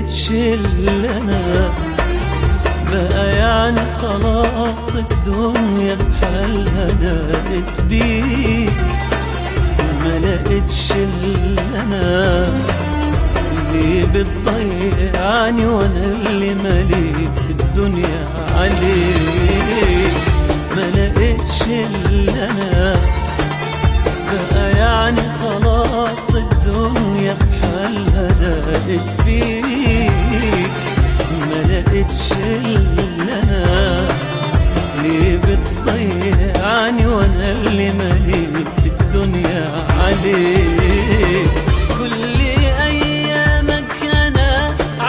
لقيتش الا انا بقى يعني خلاص الدنيا بحالها دقت بيك ما لقيتش الا انا اللي بتضيعني وانا اللي مليت الدنيا عليك ما لقيتش الا انا بقى يعني خلاص الدنيا بحالها دقت بيك ما لقيتش الا انا ليه بتضيعني وانا اللي مليت الدنيا عليك كل ايامك انا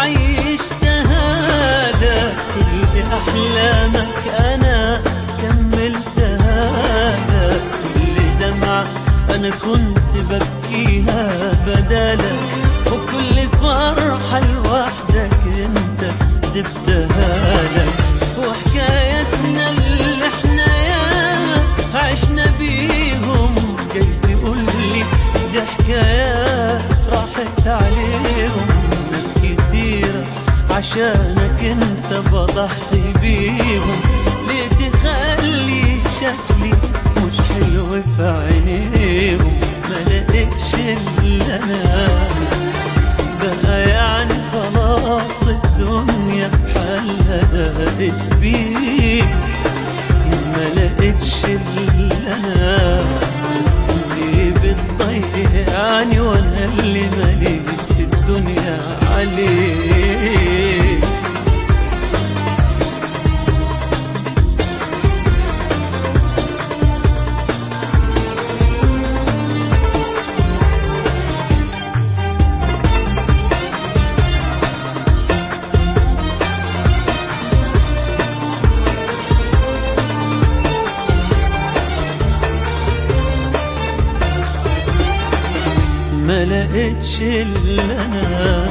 عيشتها لك كل احلامك انا كملتها لك كل دمعة انا كنت ببكيها بدالك وكل فرحة لوحدك انت سبتها لك وحكايتنا اللي احنا ياما عشنا بيهم جاي تقولي دي حكايات راحت عليهم ناس كتيرة عشانك انت بضحي بيهم ليه تخلي شكلي مش حلو في عينيهم ما لقيتش الا انا بقى يعني خلاص الدنيا بحالها دقت بيك ما لقيتش الا انا اللي بتضيعني وانا اللي مليت الدنيا عليك ما لقيتش الا انا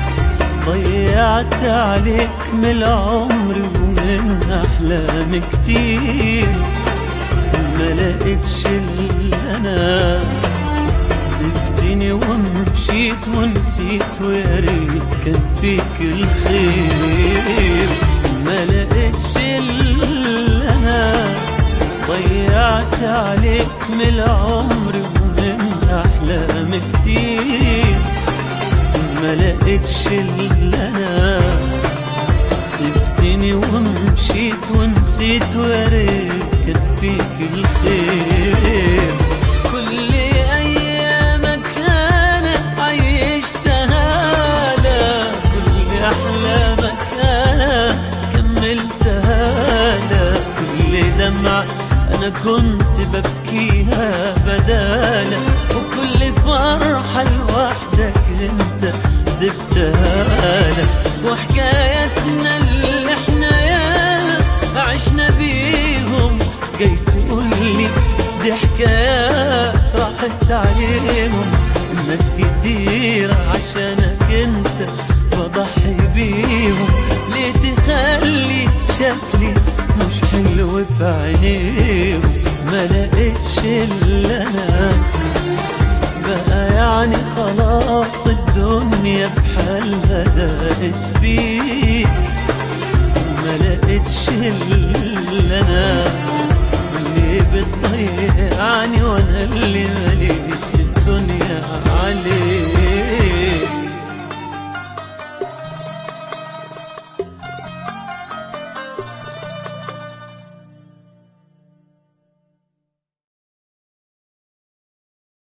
ضيعت عليك من العمر ومن احلام كتير ما لقيتش الا انا سبتني ومشيت ونسيت ويا ريت كان فيك الخير ما لقيتش الا انا ضيعت عليك من العمر ومن احلام كتير ما لقيتش الا انا سبتني ومشيت ونسيت ويا ريت كان فيك الخير كل ايامك انا عيشتها لك كل احلامك انا كملتها لك كل دمعة انا كنت ببكيها بدالك وكل فرحة لوحدك انت سبتها لك وحكايتنا اللي احنا ياما عشنا بيهم جاي تقولي دي حكايات راحت عليهم ناس كتير عشانك انت بضحي بيهم ليه تخلي شكلي مش حلو في عينيهم ما لقيتش الا انا بقى يعني خلاص الدنيا بحالها دقت بيك ما لقيتش الا انا اللي بتضيعني وانا اللي مليت الدنيا عليك